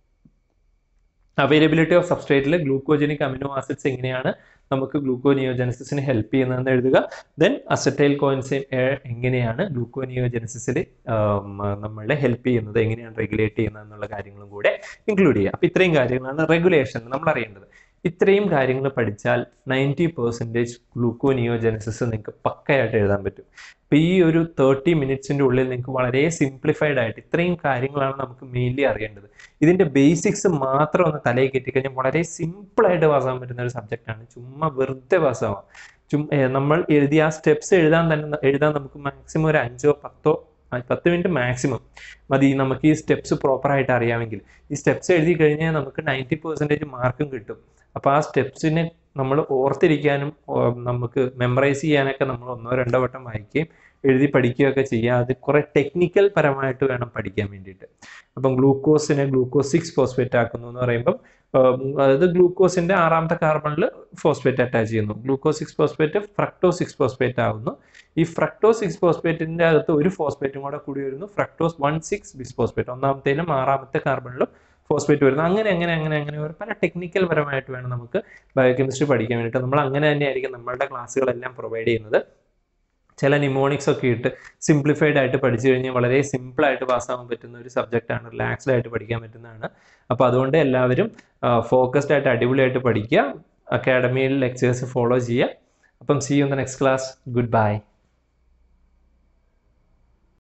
അവൈലബിലിറ്റി ഓഫ് സബ്സ്ട്രേറ്റിൽ ഗ്ലൂക്കോജനിക് അമിനോ ആസിഡ്സ് എങ്ങനെയാണ് നമുക്ക് ഗ്ലൂക്കോനിയോജനസിന് ഹെൽപ്പ് ചെയ്യുന്നതെന്ന് എഴുതുക ദെൻ അസറ്റൈൽ കോയിൻസൈം എങ്ങനെയാണ് ഗ്ലൂക്കോനിയോജനസിസിൽ നമ്മളെ ഹെൽപ്പ് ചെയ്യുന്നത് എങ്ങനെയാണ് റെഗുലേറ്റ് ചെയ്യുന്നത് എന്നുള്ള കാര്യങ്ങളും കൂടെ ഇൻക്ലൂഡ് ചെയ്യുക അപ്പോൾ ഇത്രയും കാര്യങ്ങളാണ് റെഗുലേഷൻ നമ്മൾ അറിയേണ്ടത് ഇത്രയും കാര്യങ്ങൾ പഠിച്ചാൽ നയൻറ്റി പെർസെൻറ്റേജ് ഗ്ലൂക്കോനിയോജനസിസ് നിങ്ങൾക്ക് പക്കയായിട്ട് എഴുതാൻ പറ്റും അപ്പോൾ ഈ ഒരു തേർട്ടി മിനിറ്റ്സിൻ്റെ ഉള്ളിൽ നിങ്ങൾക്ക് വളരെ സിംപ്ലിഫൈഡ് ആയിട്ട് ഇത്രയും കാര്യങ്ങളാണ് നമുക്ക് മെയിൻലി അറിയേണ്ടത് ഇതിൻ്റെ ബേസിക്സ് മാത്രം ഒന്ന് തലയിൽ കെട്ടിക്കഴിഞ്ഞാൽ വളരെ സിമ്പിളായിട്ട് പാസ്സാകാൻ പറ്റുന്ന ഒരു സബ്ജക്റ്റാണ് ചുമ്മാ വെറുതെ പാസ്സാവാം ചും നമ്മൾ എഴുതിയ ആ സ്റ്റെപ്സ് എഴുതാൻ തന്നെ എഴുതാൻ നമുക്ക് മാക്സിമം ഒരു അഞ്ചോ പത്തോ പത്ത് മിനിറ്റ് മാക്സിമം മതി നമുക്ക് ഈ സ്റ്റെപ്സ് പ്രോപ്പറായിട്ട് അറിയാമെങ്കിൽ ഈ സ്റ്റെപ്സ് എഴുതി കഴിഞ്ഞാൽ നമുക്ക് നയൻറ്റി പെർസെൻറ്റേജ് മാർക്കും കിട്ടും അപ്പോൾ ആ സ്റ്റെപ്സിനെ നമ്മൾ ഓർത്തിരിക്കാനും നമുക്ക് മെമ്മറൈസ് ചെയ്യാനൊക്കെ നമ്മൾ ഒന്നോ രണ്ടോ വട്ടം വായിക്കുകയും എഴുതി പഠിക്കുകയൊക്കെ ചെയ്യുക അത് കുറെ ടെക്നിക്കൽ പരമായിട്ട് വേണം പഠിക്കാൻ വേണ്ടിയിട്ട് അപ്പം ഗ്ലൂക്കോസിനെ ഗ്ലൂക്കോസ് സിക്സ് ഫോസ്ഫേറ്റ് ആക്കുന്നു എന്ന് പറയുമ്പം അതായത് ഗ്ലൂക്കോസിന്റെ ആറാമത്തെ കാർബണിൽ ഫോസ്ഫേറ്റ് അറ്റാച്ച് ചെയ്യുന്നു glucose six phosphate fructose six phosphate ആകുന്നു ഈ ഫ്രക്ടോ സിക്സ് ഫോസ്ഫേറ്റിന്റെ അകത്ത് ഒരു ഫോസ്ഫേറ്റും കൂടെ കൂടി വരുന്നു ഫ്രക്ടോസ് വൺ സിക്സ് ബിസ് ഫോസ്ഫേറ്റ് ഒന്നാമത്തേലും ആറാമത്തെ കാർബണിലും ഫോസ്ഫേറ്റ് വരുന്നു അങ്ങനെ അങ്ങനെ അങ്ങനെ അങ്ങനെ ഒരു പല ടെക്നിക്കൽ പരമായിട്ട് വേണം നമുക്ക് ബയോകെമിസ്ട്രി പഠിക്കാൻ വേണ്ടിയിട്ട് നമ്മൾ അങ്ങനെ തന്നെയായിരിക്കും നമ്മളുടെ ക്ലാസ്സുകളെല്ലാം പ്രൊവൈഡ് ചെയ്യുന്നത് ചില നിമോണിക്സ് ഒക്കെ ഇട്ട് സിംപ്ലിഫൈഡ് ആയിട്ട് പഠിച്ചു കഴിഞ്ഞാൽ വളരെ സിമ്പിൾ ആയിട്ട് പാസ്സാകാൻ പറ്റുന്ന ഒരു സബ്ജക്റ്റാണ് റിലാക്സ്ഡ് ആയിട്ട് പഠിക്കാൻ പറ്റുന്നതാണ് അപ്പോൾ അതുകൊണ്ട് എല്ലാവരും ഫോക്കസ്ഡ് ആയിട്ട് അടിപൊളിയായിട്ട് പഠിക്കുക അക്കാഡമിയിൽ ലെക്ചേഴ്സ് ഫോളോ ചെയ്യുക അപ്പം see you in the next class good bye